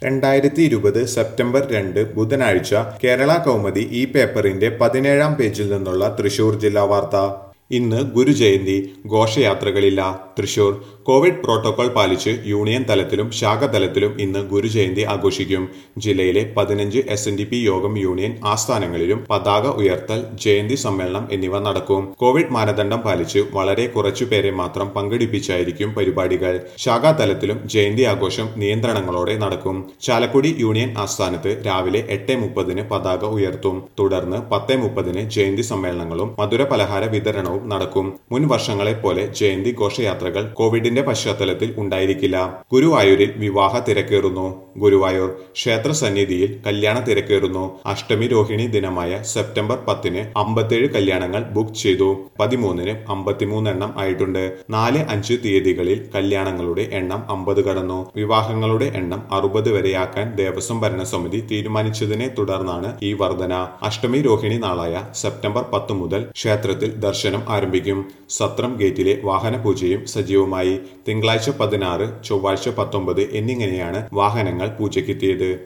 രണ്ടായിരത്തി ഇരുപത് സെപ്റ്റംബർ രണ്ട് ബുധനാഴ്ച കേരള കൗമുദി ഈ പേപ്പറിന്റെ പതിനേഴാം പേജിൽ നിന്നുള്ള തൃശൂർ ജില്ലാ വാർത്ത ഇന്ന് ഗുരുജയന്തി ഘോഷയാത്രകളില്ല തൃശൂർ കോവിഡ് പ്രോട്ടോകോൾ പാലിച്ച് യൂണിയൻ തലത്തിലും ശാഖ തലത്തിലും ഇന്ന് ഗുരുജയന്തി ആഘോഷിക്കും ജില്ലയിലെ പതിനഞ്ച് S N D P Yogam union ആസ്ഥാനങ്ങളിലും പതാക ഉയർത്തൽ ജയന്തി സമ്മേളനം എന്നിവ നടക്കും കോവിഡ് മാനദണ്ഡം പാലിച്ച് വളരെ കുറച്ചു പേരെ മാത്രം പങ്കെടുപ്പിച്ചായിരിക്കും പരിപാടികൾ ശാഖാ തലത്തിലും ജയന്തി ആഘോഷം നിയന്ത്രണങ്ങളോടെ നടക്കും ചാലക്കുടി യൂണിയൻ ആസ്ഥാനത്ത് രാവിലെ എട്ട് മുപ്പതിന് പതാക ഉയർത്തും തുടർന്ന് പത്ത് മുപ്പതിന് ജയന്തി സമ്മേളനങ്ങളും മധുര പലഹാര വിതരണവും നടക്കും മുൻ വർഷങ്ങളെ പോലെ ജയന്തി ഘോഷയാത്രകൾ കോവിഡിന്റെ പശ്ചാത്തലത്തിൽ ഉണ്ടായിരിക്കില്ല ഗുരുവായൂരിൽ വിവാഹ തിരക്കേറുന്നു ഗുരുവായൂർ ക്ഷേത്ര സന്നിധിയിൽ കല്യാണ തിരക്കേറുന്നു അഷ്ടമി രോഹിണി ദിനമായ സെപ്റ്റംബർ പത്തിന് അമ്പത്തേഴ് കല്യാണങ്ങൾ ബുക്ക് ചെയ്തു പതിമൂന്നിന് അമ്പത്തിമൂന്ന് എണ്ണം ആയിട്ടുണ്ട് നാല് അഞ്ച് തീയതികളിൽ കല്യാണങ്ങളുടെ എണ്ണം അമ്പത് കടന്നു വിവാഹങ്ങളുടെ എണ്ണം അറുപത് വരെയാക്കാൻ ദേവസ്വം ഭരണസമിതി തീരുമാനിച്ചതിനെ തുടർന്നാണ് ഈ വർധന അഷ്ടമി രോഹിണി നാളായ സെപ്റ്റംബർ പത്ത് മുതൽ ക്ഷേത്രത്തിൽ ദർശനം ആരംഭിക്കും സത്രം ഗേറ്റിലെ വാഹന പൂജയും സജീവമായി തിങ്കളാഴ്ച പതിനാറ് ചൊവ്വാഴ്ച പത്തൊമ്പത് എന്നിങ്ങനെയാണ് വാഹനങ്ങൾ പൂജയ്ക്കെത്തിയത്